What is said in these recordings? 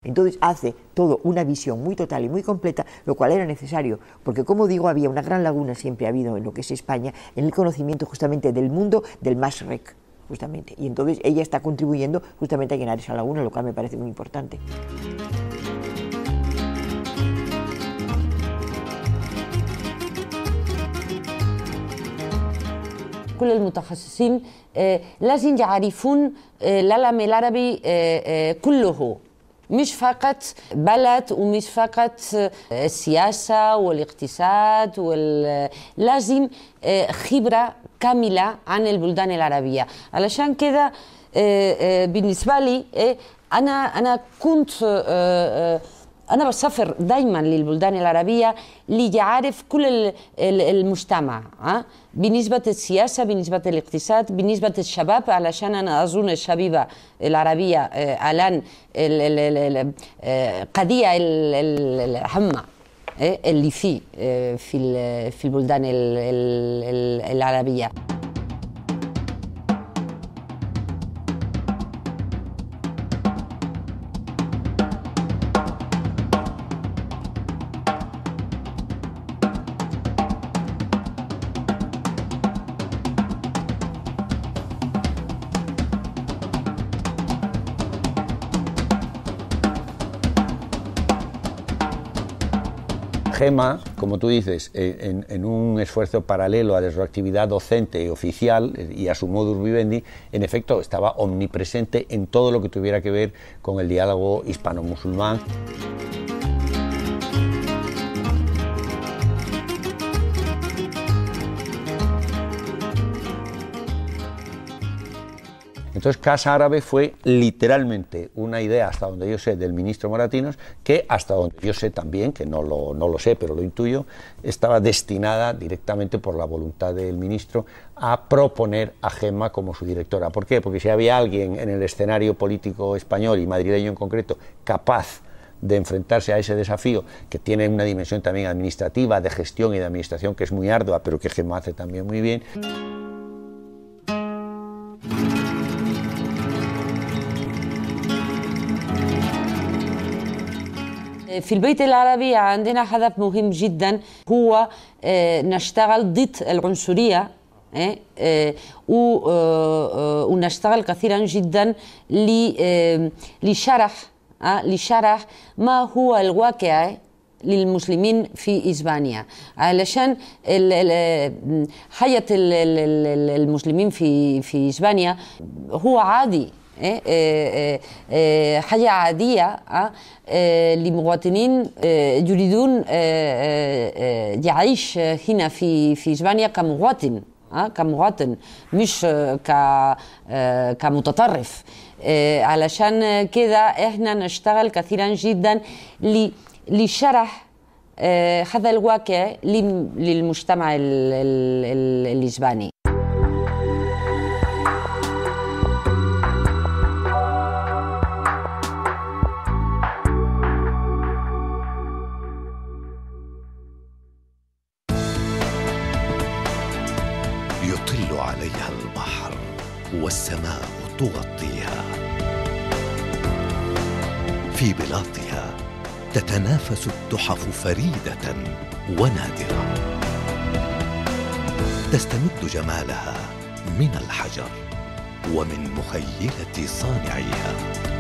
Entonces hace todo una visión muy total y muy completa, lo cual era necesario, porque como digo, había una gran laguna, siempre ha habido en lo que es España, en el conocimiento justamente del mundo del Masrec, justamente. Y entonces ella está contribuyendo justamente a llenar esa laguna, lo cual me parece muy importante. كل المتخصصين لازم يعرفون العالم العربي كله مش فقط بلد ومش فقط السياسة والاقتصاد وال... لازم خبرة كاملة عن البلدان العربية علشان كده بالنسبة لي أنا أنا كنت أنا بسافر دايما للبلدان العربية ليعرف كل المجتمع بالنسبة للسياسة بالنسبة للاقتصاد بالنسبة للشباب علشان أنا أظن الشبيبة العربية الآن القضية الأهم اللي في في في البلدان العربيه Gema, como tú dices, en, en, un esfuerzo paralelo a su actividad docente y oficial y a su modus vivendi, en efecto estaba omnipresente en todo lo que tuviera que ver con el diálogo hispano-musulmán. Entonces, Casa Árabe fue literalmente una idea, hasta donde yo sé, del ministro Moratinos, que hasta donde yo sé también, que no lo, no lo sé, pero lo intuyo, estaba destinada directamente por la voluntad del ministro a proponer a Gemma como su directora. ¿Por qué? Porque si había alguien en el escenario político español y madrileño en concreto capaz de enfrentarse a ese desafío que tiene una dimensión también administrativa, de gestión y de administración que es muy ardua, pero que Gemma hace también muy bien. في البيت العربي عندنا هدف مهم جدا هو نشتغل ضد العنصرية ونشتغل كثيرا جدا لشرح لشرح ما هو الواقع للمسلمين في اسبانيا علشان حياه المسلمين في في اسبانيا هو عادي حاجة عادية لمواطنين يريدون يعيش هنا في في اسبانيا كمواطن كمواطن مش كمتطرف علشان كده احنا نشتغل كثيرا جدا لشرح هذا الواقع للمجتمع الاسباني يطل عليها البحر والسماء تغطيها في بلاطها تتنافس التحف فريده ونادره تستمد جمالها من الحجر ومن مخيله صانعيها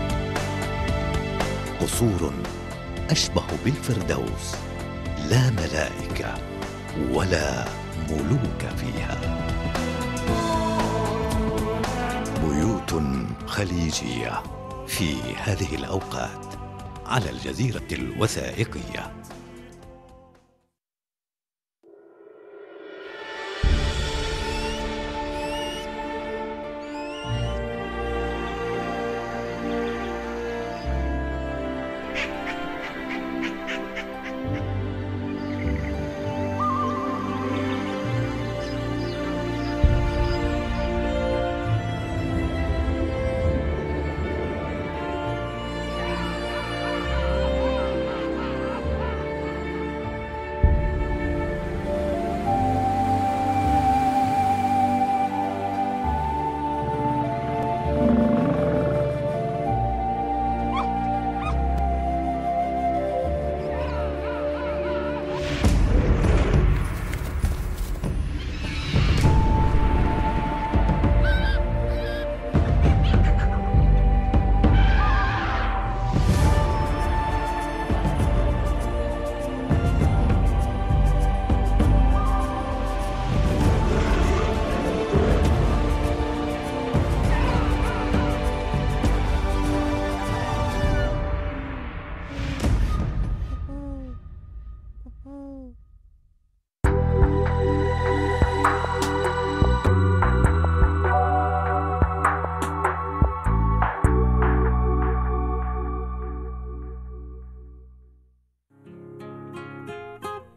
قصور اشبه بالفردوس لا ملائكه ولا ملوك فيها بيوت خليجيه في هذه الاوقات على الجزيره الوثائقيه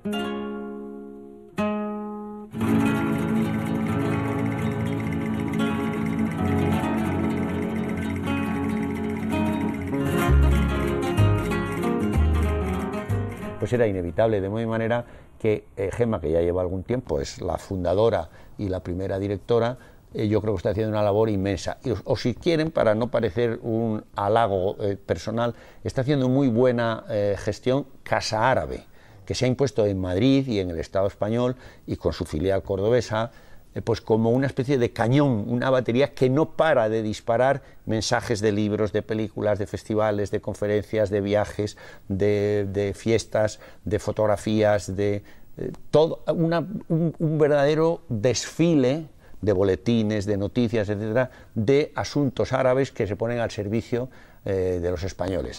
pues era inevitable, de muy manera que eh, Gemma, que ya lleva algún tiempo, es la fundadora y la primera directora, eh, yo creo que está haciendo una labor inmensa. o, si quieren, para no parecer un halago eh, personal, está haciendo muy buena gestión Casa Árabe, que se ha impuesto en Madrid y en el Estado español y con su filial cordobesa eh, pues como una especie de cañón, una batería que no para de disparar mensajes de libros, de películas, de festivales, de conferencias, de viajes, de, fiestas, de fotografías, de eh, todo un, verdadero desfile de boletines, de noticias, etcétera, de asuntos árabes que se ponen al servicio eh, de los españoles.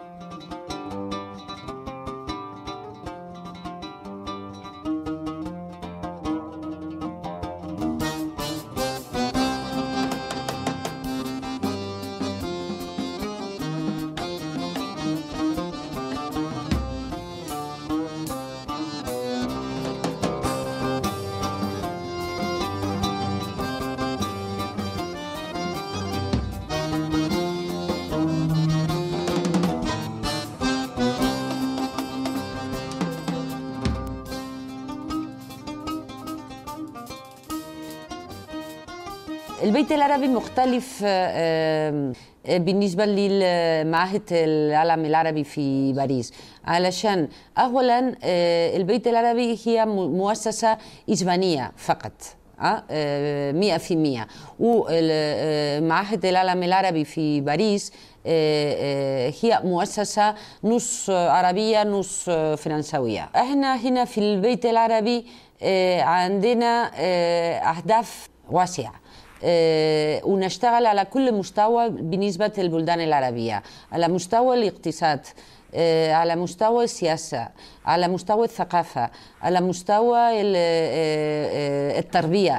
البيت العربي مختلف آه، آه، بالنسبة للمعهد العالم العربي في باريس علشان أولا آه، البيت العربي هي مؤسسة إسبانية فقط مئة في مئة ومعهد العالم العربي في باريس هي مؤسسة نص عربية نص فرنسوية احنا هنا في البيت العربي عندنا أهداف واسعة آه، ونشتغل على كل مستوى بالنسبة للبلدان العربية على مستوى الاقتصاد آه، على مستوى السياسة على مستوى الثقافة على مستوى آه، التربية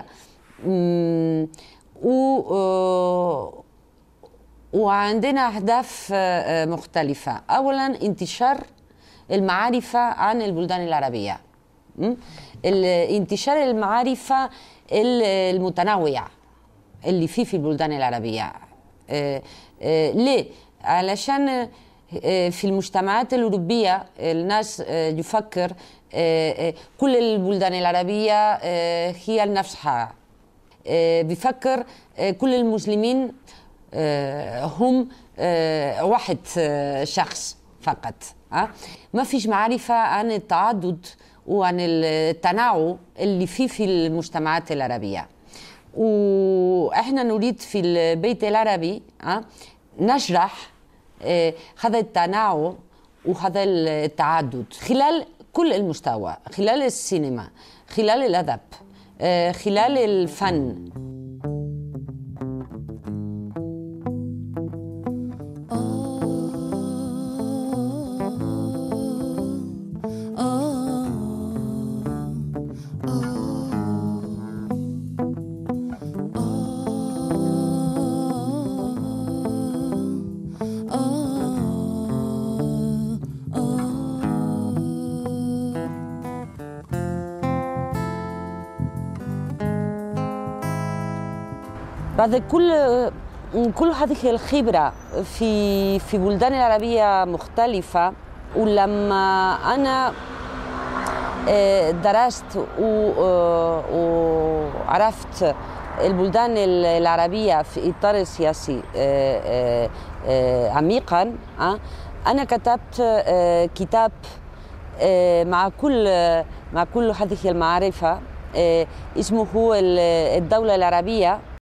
وعندنا أهداف مختلفة أولا انتشار المعرفة عن البلدان العربية انتشار المعرفة المتنوعة اللي فيه في البلدان العربية آه، آه، ليه؟ علشان آه، في المجتمعات الأوروبية الناس يفكر كل البلدان العربية هي نفسها بيفكر كل المسلمين هم واحد شخص فقط ما فيش معرفة عن التعدد وعن التنوع اللي فيه في المجتمعات العربية واحنا نريد في البيت العربي نشرح آه، هذا التنوع وهذا التعدد خلال كل المستوى خلال السينما خلال الادب آه، خلال الفن بعد كل كل هذه الخبرة في في بلدان العربية مختلفة ولما أنا آه، درست آه، وعرفت البلدان العربية في إطار السياسي آه، عميقا أنا كتبت كتاب مع كل مع كل هذه المعرفة اسمه الدولة العربية